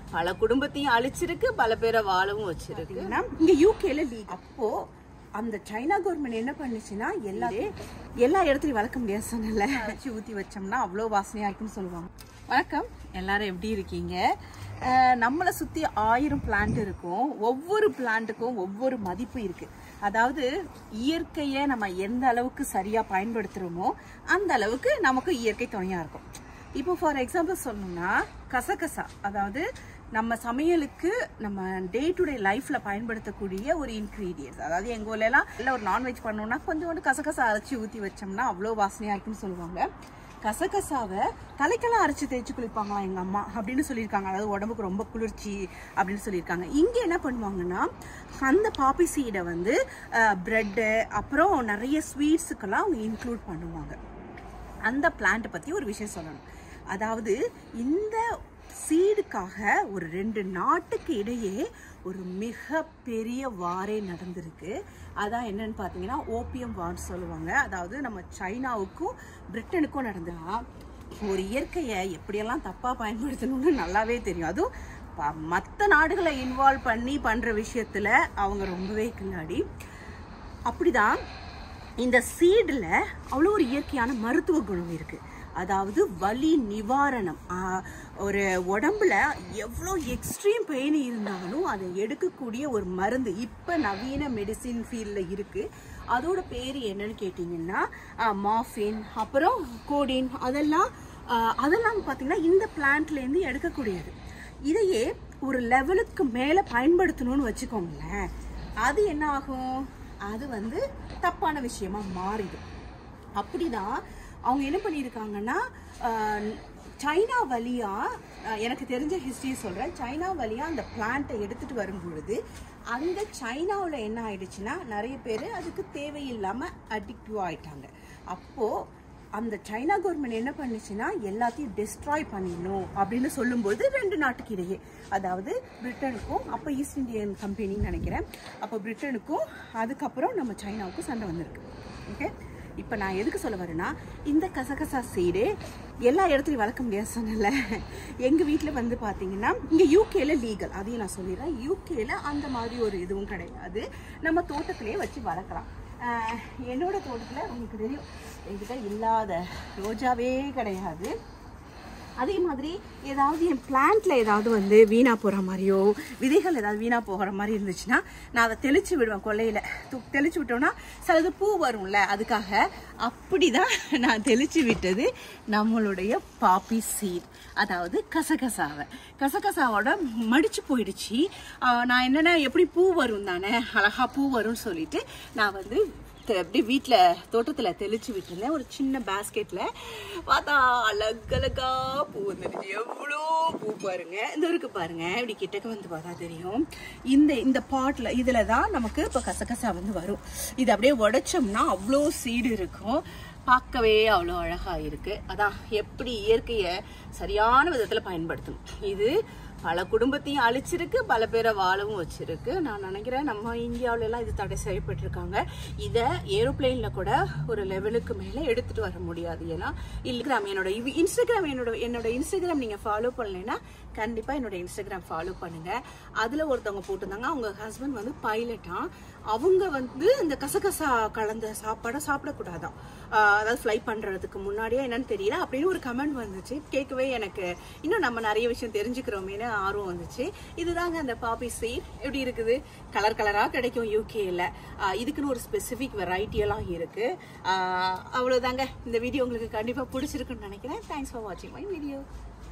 பல குடும்பத்தையும் அழிச்சிருக்கு பல பேரை வாழவும் வச்சிருக்கு பாத்தீங்கன்னா இங்க யூகேல லீக் அப்போ அந்த சைனா கவர்மெண்ட் என்ன பண்ணுச்சுன்னா எல்லா எல்லா இடத்துலயும் வளர்க்க முடியாது சொன்னல அரைச்சி ஊத்தி வச்சோம்னா அவ்வளோ வாசனையா இருக்குன்னு சொல்லுவாங்க வணக்கம் எல்லாரும் எப்படி இருக்கீங்க அஹ், நம்மளை சுத்தி ஆயிரம் பிளான்ட் இருக்கும் ஒவ்வொரு பிளான்ட்டுக்கும் ஒவ்வொரு மதிப்பு இருக்கு அதாவது இயற்கையை நம்ம எந்த அளவுக்கு சரியா பயன்படுத்துறோமோ அந்த அளவுக்கு நமக்கு இயற்கை துணையா இருக்கும் இப்போ ஃபார் எக்ஸாம்பிள் சொல்லணும்னா கசகசா அதாவது நம்ம சமையலுக்கு நம்ம டே டு டே லைஃப்ல பயன்படுத்தக்கூடிய ஒரு இன்க்ரீடியன்ஸ் அதாவது எங்க ஊர்ல எல்லாம் இல்லை ஒரு நான்வெஜ் பண்ணோம்னா கொஞ்சோண்டு கசகசா அரைச்சி ஊற்றி வச்சோம்னா அவ்வளோ வாசனையா இருக்குன்னு சொல்லுவாங்க கசகசாவை தலைக்கெல்லாம் அரைச்சி தேய்ச்சி குளிப்பாங்களாம் எங்க அம்மா அப்படின்னு சொல்லியிருக்காங்க அதாவது உடம்புக்கு ரொம்ப குளிர்ச்சி அப்படின்னு சொல்லியிருக்காங்க இங்க என்ன பண்ணுவாங்கன்னா அந்த பாப்பி சீடை வந்து பிரெட்டு அப்புறம் நிறைய ஸ்வீட்ஸுக்கெல்லாம் அவங்க இன்க்ளூட் பண்ணுவாங்க அந்த பிளான்ட்டை பற்றி ஒரு விஷயம் சொல்லணும் அதாவது இந்த சீடுக்காக ஒரு ரெண்டு நாட்டுக்கு இடையே ஒரு மிகப்பெரிய வாரே நடந்திருக்கு அதான் என்னன்னு பார்த்தீங்கன்னா ஓபியம் வார்னு சொல்லுவாங்க அதாவது நம்ம சைனாவுக்கும் பிரிட்டனுக்கும் நடந்தா ஒரு இயற்கையை எப்படியெல்லாம் தப்பாக பயன்படுத்தணும்னு நல்லாவே தெரியும் அதுவும் மற்ற நாடுகளை இன்வால்வ் பண்ணி பண்ணுற விஷயத்தில் அவங்க ரொம்பவே கில்லாடி அப்படிதான் இந்த சீடில் அவ்வளோ ஒரு இயற்கையான மருத்துவ குணம் இருக்கு அதாவது வலி நிவாரணம் ஆஹ், ஒரு உடம்புல எவ்வளோ எக்ஸ்ட்ரீம் பெயின் இருந்தாலும் அதை எடுக்கக்கூடிய ஒரு மருந்து இப்போ நவீன மெடிசின் ஃபீல்டில் இருக்கு அதோட பேர் என்னன்னு கேட்டிங்கன்னா மாஃபின் அப்புறம் கோடின் அதெல்லாம் ஆஹ், அதெல்லாம் பார்த்தீங்கன்னா இந்த பிளான்ட்லேருந்து எடுக்கக்கூடியது இதையே ஒரு லெவலுக்கு மேலே பயன்படுத்தணும்னு வச்சுக்கோங்களேன் அது என்ன ஆகும் அது வந்து தப்பான விஷயமா மாறிடும் அப்படிதான் அவங்க என்ன பண்ணியிருக்காங்கன்னா ஆஹ், சைனா வழியா ஆஹ், எனக்கு தெரிஞ்ச ஹிஸ்டரி சொல்றேன் சைனா வழியா அந்த பிளான்ட்டை எடுத்துட்டு வரும் பொழுது அந்த சைனாவில் என்ன ஆயிடுச்சுன்னா நிறைய பேர் அதுக்கு தேவையில்லாம அடிக்டிவ் ஆயிட்டாங்க அப்போ அந்த சைனா கவர்மெண்ட் என்ன பண்ணுச்சுன்னா எல்லாத்தையும் டெஸ்ட்ராய் பண்ணிடணும் அப்படின்னு சொல்லும்போது ரெண்டு நாட்டுக்கு இடையே அதாவது பிரிட்டனுக்கும் அப்போ ஈஸ்ட் இந்தியன் கம்பெனின்னு நினைக்கிறேன் அப்போ பிரிட்டனுக்கும் அதுக்கப்புறம் நம்ம சைனாவுக்கும் சண்டை வந்திருக்கு ஓகே இப்போ நான் எதுக்கு சொல்ல வரேன்னா இந்த கசகசா சீடு எல்லா இடத்துலையும் வளர்க்க முடியாது சொன்னல எங்கள் வீட்டில் வந்து பார்த்தீங்கன்னா இங்கே யூகேல லீகல் அதையும் நான் சொல்லிடுறேன் யூகேல அந்த மாதிரி ஒரு இதுவும் கிடையாது நம்ம தோட்டத்திலேயே வச்சு வளர்க்கலாம் ஆஹ் என்னோட தோட்டத்தில் உங்களுக்கு தெரியும் என்கிட்ட இல்லாத ரோஜாவே கிடையாது அதே மாதிரி ஏதாவது என் பிளான்ட்ல ஏதாவது வந்து வீணா போற மாதிரியோ விதைகள் ஏதாவது வீணா போகிற மாதிரி இருந்துச்சுன்னா நான் அதை தெளிச்சு விடுவேன் கொல்லையில து- தெளிச்சு விட்டோம்னா சிலது பூ வரும்ல அதுக்காக அப்படிதான் நான் தெளிச்சு விட்டது நம்மளுடைய பாப்பி சீட் அதாவது கசகசாவை கசகசாவோட மடிச்சு போயிடுச்சு ஆஹ் நான் என்னன்னா எப்படி பூ வரும் தானே அழகா பூ வரும்னு சொல்லிட்டு நான் வந்து தெ- அப்படியே வீட்டில் தோட்டத்தில் தெளிச்சு விட்டுருந்தேன் ஒரு சின்ன பேஸ்கெட்டில் பார்த்தா அழகழகா பூ வந்துடுச்சு எவ்வளோ பூ பாருங்க இந்த இருக்கு பாருங்க இப்படி கிட்டக்க வந்து பார்த்தா தெரியும் இந்த இந்த பாட்டில் இதில் தான் நமக்கு இப்போ கசகசா வந்து வரும் இது அப்படியே உடைச்சோம்னா அவ்வளோ சீடு இருக்கும் பார்க்கவே அவ்வளோ அழகா இருக்கு அதான் எப்படி இயற்கையை சரியான விதத்தில் பயன்படுத்தணும் இது பல குடும்பத்தையும் அழிச்சிருக்கு பல பேரை வாழவும் வச்சிருக்கு நான் நினைக்கிறேன் நம்ம இந்தியாவுல எல்லாம் இது தடை செய்யப்பட்டிருக்காங்க இதை ஏரோப்ளேன்ல கூட ஒரு லெவலுக்கு மேல எடுத்துட்டு வர முடியாது ஏன்னா இன்ஸ்டாகிராம் என்னோட இவ்- இன்ஸ்டாகிராம் என்னோட என்னோட இன்ஸ்டாகிராம் நீங்க ஃபாலோ பண்ணலைன்னா கண்டிப்பா என்னோட இன்ஸ்டாகிராம் ஃபாலோ பண்ணுங்க அதுல ஒருத்தவங்க போட்டிருந்தாங்க அவங்க ஹஸ்பண்ட் வந்து பைலட்டா அவங்க வந்து இந்த கசகசா கலந்த சாப்பாடை சாப்பிடக்கூடாதாம் ஆஹ் அதாவது ஃப்ளை பண்றதுக்கு முன்னாடியே என்னன்னு தெரியல அப்படின்னு ஒரு கமெண்ட் வந்துச்சு கேட்கவே எனக்கு இன்னும் நம்ம நிறைய விஷயம் தெரிஞ்சுக்கிறோமேனு ஆர்வம் வந்துச்சு இதுதாங்க அந்த பாப்பி சீட் எப்படி இருக்குது கலர் கலரா கிடைக்கும் யூகேல இதுக்குன்னு ஒரு ஸ்பெசிஃபிக் வெரைட்டி எல்லாம் இருக்கு ஆஹ் அவ்வளவுதாங்க இந்த வீடியோ உங்களுக்கு கண்டிப்பா பிடிச்சிருக்குன்னு நினைக்கிறேன் தேங்க்ஸ் ஃபார் வாட்சிங் மை வீடியோ